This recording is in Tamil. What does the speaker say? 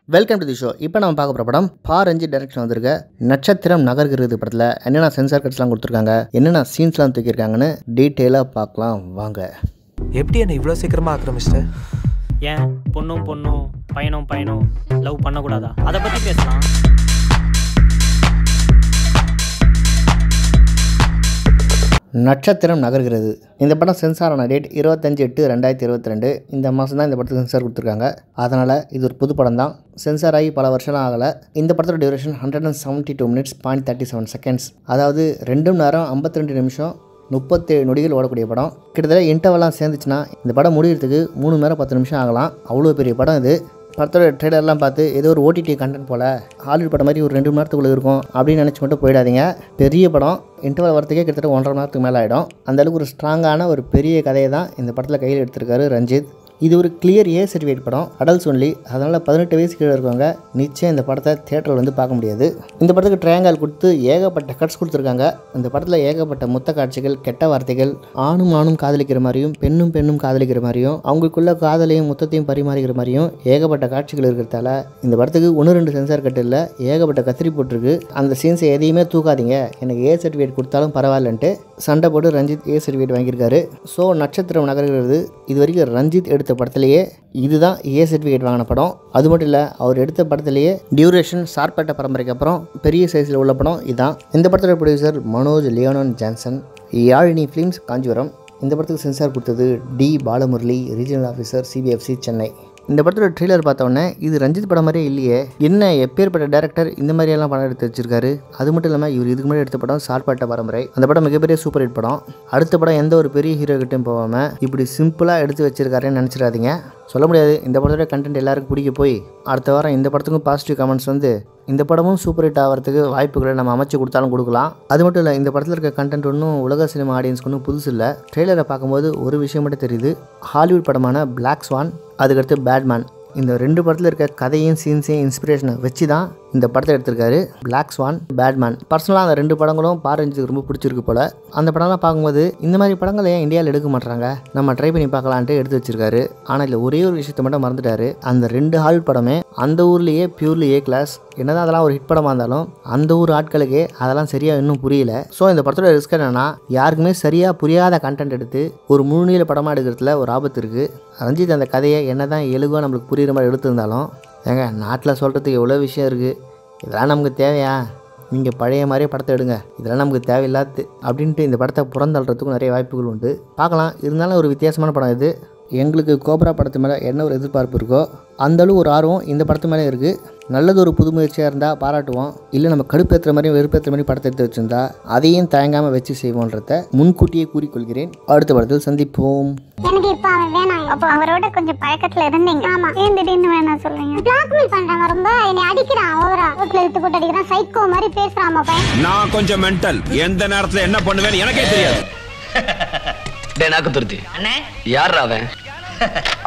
வெல்கம் டு தி ஷோ இப்போ நம்ம பார்க்க போகிற படம் பா ரஞ்சித் டைரக்ஷன் வந்திருக்க நட்சத்திரம் நகர்கிறது படத்தில் என்னென்ன சென்சார் கட்ஸ்லாம் கொடுத்துருக்காங்க என்னென்ன சீன்ஸ்லாம் தூக்கியிருக்காங்கன்னு டீட்டெயிலாக பார்க்கலாம் வாங்க எப்படி என்னை இவ்வளோ சீக்கிரமாக ஆக்கிரமிச்சிட்ட ஏன் பொண்ணும் பொண்ணும் பையனும் பையனும் லவ் பண்ணக்கூடாதா அதை பற்றி பேசலாம் நட்சத்திரம் நகர்கிறது இந்த படம் சென்சார் ஆன டேட் இருபத்தஞ்சு எட்டு ரெண்டாயிரத்தி இருபத்தி ரெண்டு இந்த மாதம் தான் இந்த படத்துக்கு சென்சார் கொடுத்துருக்காங்க அதனால் இது ஒரு புது படம் தான் சென்சார் ஆகி பல வருஷம் ஆகலை இந்த படத்தோட duration hundred and seventy two minutes point thirty seven seconds அதாவது ரெண்டு மணி நேரம் ஐம்பத்தி ரெண்டு நிமிஷம் முப்பத்தேழு நொடிகள் ஓடக்கூடிய படம் கிட்டத்தட்ட இன்டர்வெல்லாம் சேர்ந்துச்சுன்னா இந்த படம் முடிகிறதுக்கு மூணு மணி நேரம் பத்து நிமிஷம் ஆகலாம் அவ்வளோ பெரிய படம் இது படத்தோட ட்ரெய்லர்லாம் பார்த்து ஏதோ ஒரு ஓடிடி கண்டென்ட் போல் ஹாலிவுட் படம் மாதிரி ஒரு ரெண்டு மணி நேரத்துக்குள்ளே இருக்கும் அப்படின்னு நினச்சி மட்டும் போயிடாதீங்க பெரிய படம் இன்டர்வல் வரத்துக்கே கிட்டத்தட்ட ஒன்றரை மணி நேரத்துக்கு மேலே ஆகிடும் அந்தளவுக்கு ஒரு ஸ்ட்ராங்கான ஒரு பெரிய கதையை தான் இந்த படத்தில் கையில் எடுத்திருக்காரு ரஞ்சித் இது ஒரு கிளியர் ஏ சர்டிஃபிகேட் படம் அடல்ட்ஸ் ஒன்லி அதனால் பதினெட்டு வயசு கீழே இருக்கவங்க நிச்சயம் இந்த படத்தை தேட்டரில் வந்து பார்க்க முடியாது இந்த படத்துக்கு ட்ரையாங்கல் கொடுத்து ஏகப்பட்ட கட்ஸ் கொடுத்துருக்காங்க இந்த படத்தில் ஏகப்பட்ட முத்த காட்சிகள் கெட்ட வார்த்தைகள் ஆணும் ஆணும் காதலிக்கிற மாதிரியும் பெண்ணும் பெண்ணும் காதலிக்கிற மாதிரியும் அவங்களுக்குள்ள காதலையும் முத்தத்தையும் பரிமாறிக்கிற மாதிரியும் ஏகப்பட்ட காட்சிகள் இருக்கிறதால இந்த படத்துக்கு ஒன்று ரெண்டு சென்சார் கட்டு இல்லை ஏகப்பட்ட கத்திரி போட்டிருக்கு அந்த சீன்ஸை எதையுமே தூக்காதீங்க எனக்கு ஏ சர்டிஃபிகேட் கொடுத்தாலும் பரவாயில்லன்ட்டு சண்டை போட்டு ரஞ்சித் ஏ சர்டிஃபிகேட் வாங்கியிருக்காரு ஸோ நட்சத்திரம் நகர்கிறது இது வரைக்கும் ரஞ்சித் எடுத்த படத்துலேயே இதுதான் ஏ சர்டிஃபிகேட் வாங்கின படம் அது மட்டும் இல்லை அவர் எடுத்த படத்துலேயே டியூரேஷன் சார்பேட்ட பரம்பரைக்கு அப்புறம் பெரிய சைஸில் உள்ள படம் இதுதான் இந்த படத்தோட ப்ரொடியூசர் மனோஜ் லியோனன் ஜான்சன் யாழினி ஃபிலிம்ஸ் காஞ்சிபுரம் இந்த படத்துக்கு சென்சார் கொடுத்தது D Balamurali regional officer CBFC Chennai இந்த படத்தோட ட்ரெய்லர் பார்த்த உடனே இது ரஞ்சித் படம் மாதிரியே இல்லையே என்ன எப்பேற்பட்ட டேரக்டர் இந்த மாதிரியெல்லாம் படம் எடுத்து வச்சிருக்காரு அது மட்டும் இல்லாமல் இவர் இதுக்கு முன்னாடி எடுத்த படம் சார்பாட்ட பரம்பரை அந்த படம் மிகப்பெரிய சூப்பர் ஹிட் படம் அடுத்த படம் எந்த ஒரு பெரிய ஹீரோ கிட்டையும் போகாமல் இப்படி சிம்பிளாக எடுத்து வச்சிருக்காருன்னு நினச்சிடாதீங்க சொல்ல முடியாது இந்த படத்தோட கண்டென்ட் எல்லாருக்கும் பிடிக்க போய் அடுத்த வாரம் இந்த படத்துக்கும் பாசிட்டிவ் கமெண்ட்ஸ் வந்து இந்த படமும் சூப்பர் ஹிட் ஆகிறதுக்கு வாய்ப்புகளை நம்ம அமைச்சு கொடுத்தாலும் கொடுக்கலாம் அது மட்டும் இல்லை இந்த படத்தில் இருக்க கண்டென்ட் ஒன்றும் உலக சினிமா ஆடியன்ஸ்க்கு ஒன்றும் புதுசு இல்லை ட்ரெய்லரை பார்க்கும்போது ஒரு விஷயம் மட்டும் தெரியுது ஹாலிவுட் படமான பிளாக் ஸ்வான் அதுக்கடுத்து பேட்மேன் இந்த ரெண்டு படத்தில் இருக்க கதையும் சீன்ஸையும் இன்ஸ்பிரேஷனை வச்சு தான் இந்த படத்தை எடுத்திருக்காரு பிளாக் ஸ்வான் பேட்மேன் பர்சனலாக அந்த ரெண்டு படங்களும் பாரஞ்சுக்கு ரொம்ப பிடிச்சிருக்கு போல் அந்த படம்லாம் பார்க்கும்போது இந்த மாதிரி படங்களை ஏன் இந்தியாவில் எடுக்க மாட்டாங்க நம்ம ட்ரை பண்ணி பார்க்கலான்ட்டு எடுத்து வச்சிருக்காரு ஆனால் இதில் ஒரே ஒரு விஷயத்தை மட்டும் மறந்துட்டாரு அந்த ரெண்டு ஹாலிவுட் படமே அந்த ஊர்லேயே பியூர்லி ஏ கிளாஸ் என்னதான் அதெல்லாம் ஒரு ஹிட் படமாக இருந்தாலும் அந்த ஊர் ஆட்களுக்கே அதெல்லாம் சரியாக இன்னும் புரியல ஸோ இந்த படத்தோட ரிஸ்க் என்னன்னா யாருக்குமே சரியாக புரியாத கண்டென்ட் எடுத்து ஒரு முழுநீள படமாக எடுக்கிறதுல ஒரு ஆபத்து இருக்குது ரஞ்சித் அந்த கதையை என்ன தான் எழுகோ நம்மளுக்கு புரியுற மாதிரி எடுத்திருந்தாலும் ஏங்க நாட்டில் சொல்கிறதுக்கு எவ்வளோ விஷயம் இருக்குது இதெல்லாம் நமக்கு தேவையா நீங்கள் பழைய மாதிரியே படத்தை எடுங்க இதெல்லாம் நமக்கு தேவையில்லாது அப்படின்ட்டு இந்த படத்தை புறந்தள்ளுறதுக்கும் நிறைய வாய்ப்புகள் உண்டு பார்க்கலாம் இருந்தாலும் ஒரு வித்தியாசமான படம் இது எங்களுக்கு கோப்ரா படத்து மேலே என்ன ஒரு எதிர்பார்ப்பு இருக்கோ அந்தளவு ஒரு ஆர்வம் இந்த படத்து மேலே இருக்குது நல்லது ஒரு புது முயற்சியாக இருந்தால் பாராட்டுவோம் இல்லை நம்ம கடுப்பேற்றுற மாதிரியும் வெறுப்பேற்றுற மாதிரி படத்தை எடுத்து வச்சுருந்தா அதையும் தயங்காமல் வச்சு செய்வோன்றத முன்கூட்டியே கூறிக்கொள்கிறேன் அடுத்த படத்தில் சந்திப்போம் எனக்கு இப்ப அவன் வேணாம் அப்போ அவரோட கொஞ்சம் பழக்கத்துல இருந்தீங்க ஆமா ஏன் திடீர்னு வேணாம் சொல்றீங்க பிளாக்மெயில் பண்றாங்க ரொம்ப என்னை அடிக்கிறான் ஓவரா வீட்டுல இழுத்து போட்டு அடிக்கிறான் சைக்கோ மாதிரி பேசுறான் பையன் நான் கொஞ்சம் மென்டல் எந்த நேரத்துல என்ன பண்ணுவேன்னு எனக்கே தெரியாது டே நாக்கு துருத்தி யார் அவன்